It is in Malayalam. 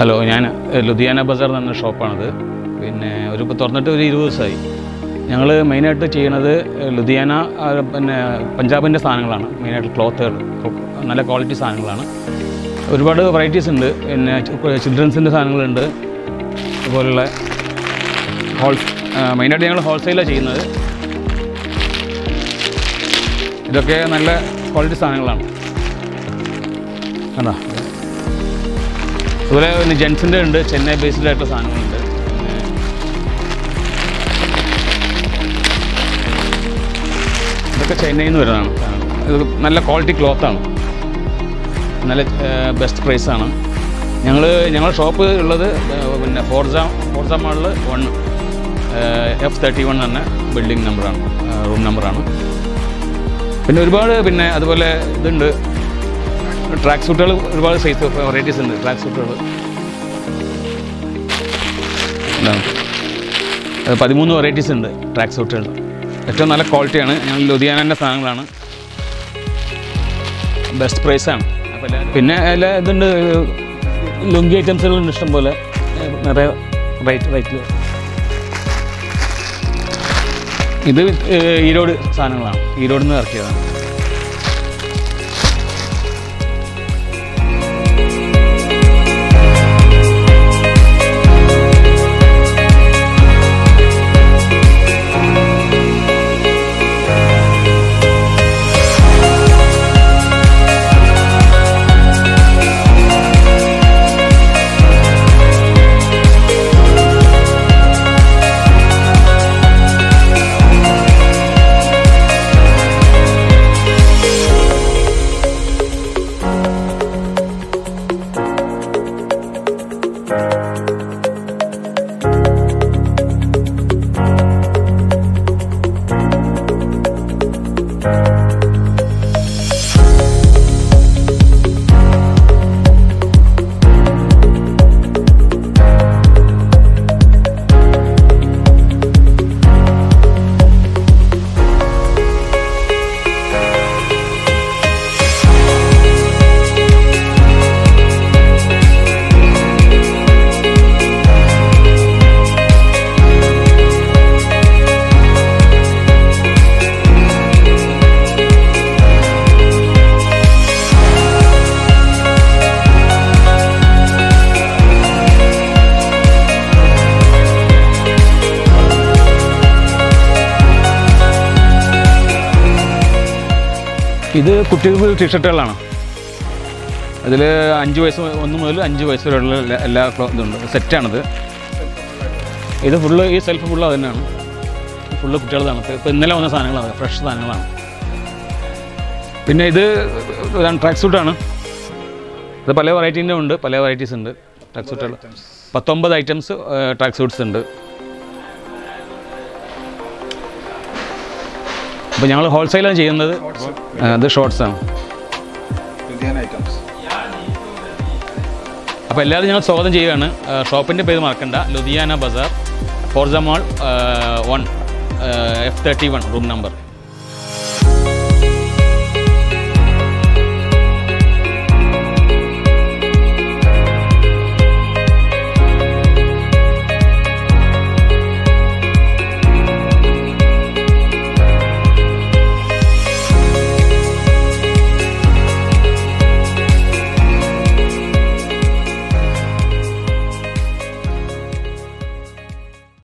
ഹലോ ഞാൻ എഹ്, ലുധിയാന ബസാർ എന്ന് പറഞ്ഞ ഷോപ്പാണിത് പിന്നെ ഒരു ഇപ്പോൾ തുറന്നിട്ട് ഒരു ഇരുപത് ദിവസമായി ഞങ്ങൾ മെയിനായിട്ട് ചെയ്യണത് എഹ്, ലുധിയാന ആ, പിന്നെ പഞ്ചാബിൻ്റെ സാധനങ്ങളാണ് മെയിനായിട്ട് ക്ലോത്തുകൾ നല്ല ക്വാളിറ്റി സാധനങ്ങളാണ് ഒരുപാട് വെറൈറ്റീസ് ഉണ്ട് പിന്നെ ചിൽഡ്രൻസിൻ്റെ സാധനങ്ങളുണ്ട് അതുപോലുള്ള ഹോൾ മെയിനായിട്ട് ഞങ്ങൾ ഹോൾസെയിലാണ് ചെയ്യുന്നത് ഇതൊക്കെ നല്ല ക്വാളിറ്റി സാധനങ്ങളാണ് കണ്ടോ അതുപോലെ പിന്നെ ജെൻസിൻ്റെ ഉണ്ട് ചെന്നൈ ബേസ്ഡ് ആയിട്ടുള്ള സാധനങ്ങളുണ്ട് പിന്നെ ഇതൊക്കെ ചെന്നൈയിൽ നിന്ന് വരുന്നതാണ് സാധനങ്ങൾ ഇത് നല്ല ക്വാളിറ്റി ക്ലോത്താണ് നല്ല ബെസ്റ്റ് പ്രൈസാണ് ഞങ്ങൾ ഞങ്ങളുടെ ഷോപ്പ് ഉള്ളത് ഏഹ്, പിന്നെ ഫോർസ ഫോർസ മാളിൽ വൺ എഫ് തേർട്ടി വൺ തന്നെ ബിൽഡിംഗ് നമ്പറാണ് റൂം നമ്പറാണ് പിന്നെ ഒരുപാട് പിന്നെ അതുപോലെ ഇതുണ്ട് ട്രാക്ക് സൂട്ടുകൾ ഒരുപാട് സൈസ് വെറൈറ്റീസ് ഉണ്ട് ട്രാക്ക് സൂട്ടുകൾ പതിമൂന്ന് വെറൈറ്റീസ് ഉണ്ട് ട്രാക്ക് സൂട്ടുകൾ ഏറ്റവും നല്ല ക്വാളിറ്റിയാണ് ഞങ്ങൾ ലുധിയാനൻ്റെ സാധനങ്ങളാണ് ബെസ്റ്റ് പ്രൈസാണ് അപ്പോൾ എല്ലാവരും പിന്നെ എല്ലാ ഇതുണ്ട് ലുങ്കി ഐറ്റംസുകളുണ്ട് ഇഷ്ടം പോലെ ഏഹ് നിറയെ റേറ്റ് റേറ്റിൽ ഇത് ഏഹ് ഈരോട് സാധനങ്ങളാണ് ഈരോടിൽ നിന്ന് ഇറക്കിയതാണ് ഇത് കുട്ടികൾക്ക് ടീഷർട്ടുകളാണ് അതിൽ അഞ്ച് വയസ്സ് ഒന്ന് മുതൽ അഞ്ച് വയസ്സ് വരെയുള്ള എല്ലാ- എല്ലാ ക്ലോ ഇതുണ്ട് സെറ്റാണിത് ഇത് ഫുള്ള് ഈ സെൽഫ് ഫുള്ള് അത് തന്നെയാണ് ഫുള്ള് കുട്ടികളതാണ് ഇപ്പോൾ ഇന്നലെ വന്ന സാധനങ്ങളാണ് ഫ്രഷ് സാധനങ്ങളാണ് പിന്നെ ഇത് ഇതാണ് ട്രാക്ക് സൂട്ടാണ് ഇത് പല വെറൈറ്റീൻ്റെ ഉണ്ട് പല വെറൈറ്റീസ് ഉണ്ട് ട്രാക്ക് സൂട്ടുകൾ പത്തൊമ്പത് ഐറ്റംസ് ട്രാക്ക് സൂട്ട്സ് ഉണ്ട് അപ്പോൾ ഞങ്ങൾ ഹോൾസെയിലാണ് ചെയ്യുന്നത് ആ, ഇത് ഷോർട്സാണ് ലുധിയാന ഐറ്റംസ് അപ്പോൾ എല്ലാവരും ഞങ്ങൾ സ്വാഗതം ചെയ്യുകയാണ് ഷോപ്പിൻ്റെ പേര് മറക്കണ്ട ലുധിയാന ബസാർ ഫോർസ mall one F thirty one room number